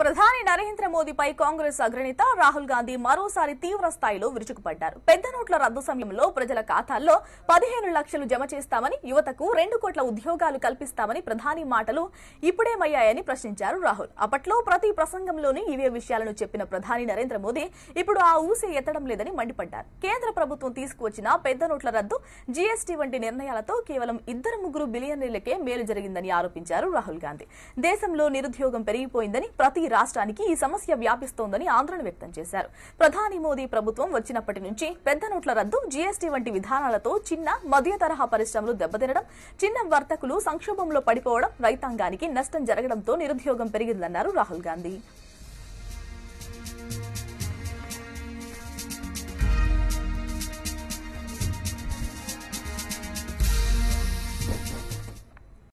ప్రధాని నరేంద్ర మోదీపై కాంగ్రెస్ అగ్రనేత రాహుల్ గాంధీ మరోసారి తీవ్ర స్థాయిలో విరుచుకుపడ్డారు పెద్ద నోట్ల రద్దు సమయంలో ప్రజల ఖాతాల్లో పదిహేను లక్షలు జమ చేస్తామని యువతకు రెండు కోట్ల ఉద్యోగాలు కల్పిస్తామని ప్రధాని మాటలు ఇప్పుడేమయ్యాయని ప్రశ్నించారు రాహుల్ అప్పట్లో ప్రతి ప్రసంగంలోనూ ఇవే విషయాలను చెప్పిన ప్రధాని నరేంద్ర మోదీ ఇప్పుడు ఆ ఊసే ఎత్తడం లేదని మండిపడ్డారు కేంద్ర ప్రభుత్వం తీసుకువచ్చిన పెద్ద నోట్ల రద్దు జీఎస్టీ వంటి నిర్ణయాలతో కేవలం ఇద్దరు ముగ్గురు బిలియనీర్లకే మేలు జరిగిందని ఆరోపించారు రాహుల్ గాంధీ దేశంలో నిరుద్యోగం పెరిగిపోయిందని ప్రతి రాష్ట్రానికి ఈ సమస్య వ్యాపిస్తోందని ఆందోళన వ్యక్తం చేశారు ప్రధాని మోదీ ప్రభుత్వం వచ్చినప్పటి నుంచి పెద్ద నోట్ల రద్దు జీఎస్టీ వంటి విధానాలతో చిన్న మధ్య తరహా పరిశ్రమలు దెబ్బతినడం చిన్న వర్తకులు సంక్షోభంలో పడిపోవడం రైతాంగానికి నష్టం జరగడంతో నిరుద్యోగం పెరిగిందన్నారు రాహుల్ గాంధీ